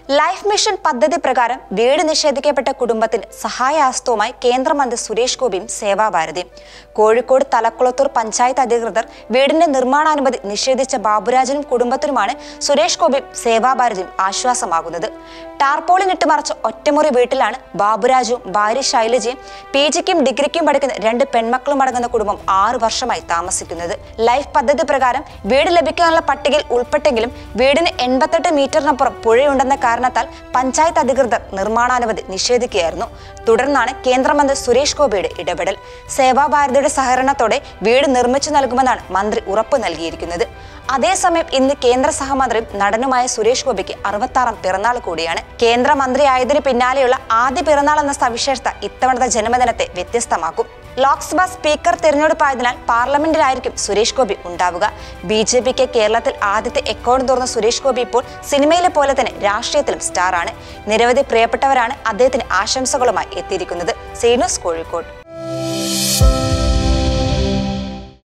life mission പദ്ധതി പ്രകാരം വീട് നിഷേധിക്കപ്പെട്ട കുടുംബത്തിന് സഹായഹസ്തവുമായി കേന്ദ്രമന്ത്രി സുരേഷ് ഗോപിയും സേവാഭാരതിയും കോഴിക്കോട് തലക്കുളത്തൂർ പഞ്ചായത്ത് അധികൃതർ വീടിന്റെ നിർമ്മാണാനുമതി നിഷേധിച്ച ബാബുരാജനും കുടുംബത്തിനുമാണ് സുരേഷ് ഗോപിയും സേവാഭാരതിയും ആശ്വാസമാകുന്നത് ടാർപോളിനിട്ട് മറച്ച ഒറ്റമുറി വീട്ടിലാണ് ബാബുരാജുവും ഭാര്യ ശൈലജയും പി ജിക്കും ഡിഗ്രിക്കും പഠിക്കുന്ന രണ്ട് പെൺമക്കളും അടങ്ങുന്ന കുടുംബം ആറു വർഷമായി താമസിക്കുന്നത് ലൈഫ് പദ്ധതി പ്രകാരം വീട് ലഭിക്കാനുള്ള പട്ടികയിൽ ഉൾപ്പെട്ടെങ്കിലും വീടിന് എൺപത്തെട്ട് മീറ്ററിനപ്പുറം പുഴയുണ്ടെന്ന കാരണത്താൽ പഞ്ചായത്ത് അധികൃതർ നിർമ്മാണാനുമതി നിഷേധിക്കുകയായിരുന്നു തുടർന്നാണ് കേന്ദ്രമന്ത്രി സുരേഷ് ഗോപിയുടെ ഇടപെടൽ സേവാഭാരതിയുടെ സഹകരണത്തോടെ വീട് നിർമ്മിച്ചു നൽകുമെന്നാണ് മന്ത്രി ഉറപ്പു നൽകിയിരിക്കുന്നത് അതേസമയം ഇന്ന് കേന്ദ്ര സഹമന്ത്രിയും നടനുമായ സുരേഷ് ഗോപിക്ക് അറുപത്താറാം പിറന്നാൾ കൂടിയാണ് കേന്ദ്രമന്ത്രിയായതിനു പിന്നാലെയുള്ള ആദ്യ പിറന്നാൾ എന്ന സവിശേഷത ഇത്തവണത്തെ ജന്മദിനത്തെ വ്യത്യസ്തമാക്കും ലോക്സഭാ സ്പീക്കർ തിരഞ്ഞെടുപ്പായതിനാൽ പാർലമെന്റിലായിരിക്കും സുരേഷ് ഗോപി ഉണ്ടാവുക ബി ജെ പിക്ക് കേരളത്തിൽ ആദ്യത്തെ അക്കൗണ്ട് തുറന്ന സുരേഷ് ഗോപി ഇപ്പോൾ സിനിമയിലെ പോലെ തന്നെ രാഷ്ട്രീയത്തിലും സ്റ്റാറാണ് നിരവധി പ്രിയപ്പെട്ടവരാണ് അദ്ദേഹത്തിന് ആശംസകളുമായി എത്തിയിരിക്കുന്നത് സീനോസ് കോഴിക്കോട്